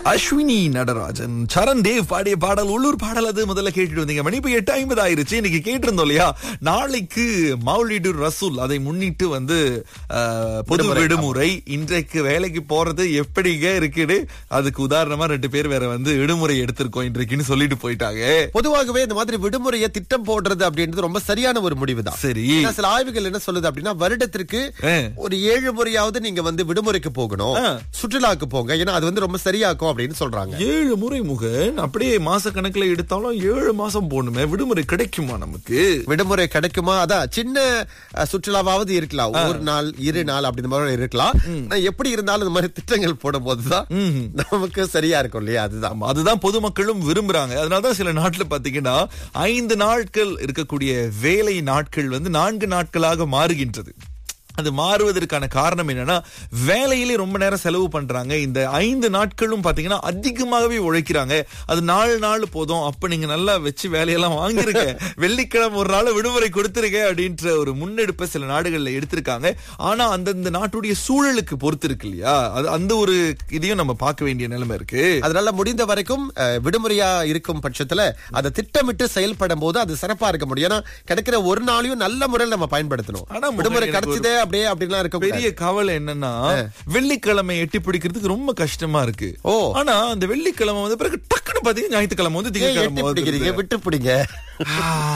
அஸ்வினி நடராஜன் சரண் தேவ் பாடிய பாடல் உள்ளூர் பாடல் அது முதல்ல கேட்டுட்டு வந்தீங்க மணி இப்ப எட்டு ஐம்பது ஆயிருச்சு இன்னைக்கு கேட்டிருந்தோம் இல்லையா நாளைக்கு மௌலிடு ரசூல் அதை முன்னிட்டு வந்து அஹ், பொது விடுமுறை இன்றைக்கு வேலைக்கு போறது எப்படிங்க இருக்குது அதுக்கு உதாரணமா ரெண்டு பேர் வேற வந்து விடுமுறை எடுத்திருக்கோம் இன்றைக்குன்னு சொல்லிட்டு போயிட்டாங்க பொதுவாகவே இந்த மாதிரி விடுமுறையை திட்டம் போடுறது அப்படின்றது ரொம்ப சரியான ஒரு முடிவு தான் சரி ஏன்னா சில ஆய்வுகள் என்ன சொல்லுது அப்படின்னா வருடத்திற்கு ஆ. ஒரு ஏழு முறையாவது நீங்க வந்து விடுமுறைக்கு போகணும் ஆ. சுற்றுலாக்கு போங்க ஏன்னா அது வந்து ரொம்ப சரியாக்கும் அப்படின்னு சொல்றாங்க ஏழு முறை முகன் அப்படியே மாச கணக்குல எடுத்தாலும் ஏழு மாசம் போகணுமே விடுமுறை கிடைக்குமா நமக்கு விடுமுறை கிடைக்குமா அதான் சின்ன அஹ், சுற்றுலாவாவது இருக்கலாம் ஒரு நாள் இரு நாள் அப்படி இந்த மாதிரி இருக்கலாம் ஆனா எப்படி இருந்தாலும் இந்த மாதிரி திட்டங்கள் போடும் போதுதான் நமக்கு சரியா இருக்கும் இல்லையா அதுதான் ஆமா, அதுதான் பொதுமக்களும் விரும்புறாங்க அதனாலதான் சில நாட்டுல பாத்தீங்கன்னா ஐந்து நாட்கள் இருக்கக்கூடிய வேலை நாட்கள் வந்து நான்கு நாட்களாக மாறுகின்றது அது மாறுவதற்கான காரணம் என்னன்னா வேலையிலே ரொம்ப நேரம் செலவு பண்றாங்க இந்த ஐந்து நாட்களும் பாத்தீங்கன்னா அதிகமாகவே உழைக்கிறாங்க அது நாலு நாள் போதும் அப்ப நீங்க நல்லா வச்சு வேலையெல்லாம் வாங்கிருங்க வெள்ளிக்கிழமை ஒரு நாள் விடுமுறை கொடுத்துருங்க அப்படின்ற ஒரு முன்னெடுப்பை சில நாடுகள்ல எடுத்திருக்காங்க ஆனா அந்தந்த நாட்டுடைய சூழலுக்கு பொறுத்து இருக்கு இல்லையா அது அந்த ஒரு இதையும் நம்ம பார்க்க வேண்டிய நிலைமை இருக்கு அதனால முடிந்த வரைக்கும் அஹ், விடுமுறையா இருக்கும் பட்சத்துல அதை திட்டமிட்டு செயல்படும் போது அது சிறப்பா இருக்க முடியும் ஏன்னா கிடைக்கிற ஒரு நாளையும் நல்ல முறையில் நம்ம பயன்படுத்தணும் ஆனா விடுமுறை எனக்கு கிடைச்சதே அப்படியே அப்படிலாம் இருக்க பெரிய கவலை என்னன்னா வெள்ளிக்கிழமை எட்டி பிடிக்கிறதுக்கு ரொம்ப கஷ்டமா இருக்கு ஓ. ஆனா அந்த வெள்ளிக்கிழமை வந்து பிறகு டக்குன்னு பாத்தீங்கன்னா ஞாயிற்றுக்கிழமை வந்து ஏன் எட்டி திங்கக்கிழமை பிடிக்கிறீங்க வந்துருது. விட்டு பிடிங்க ஆ,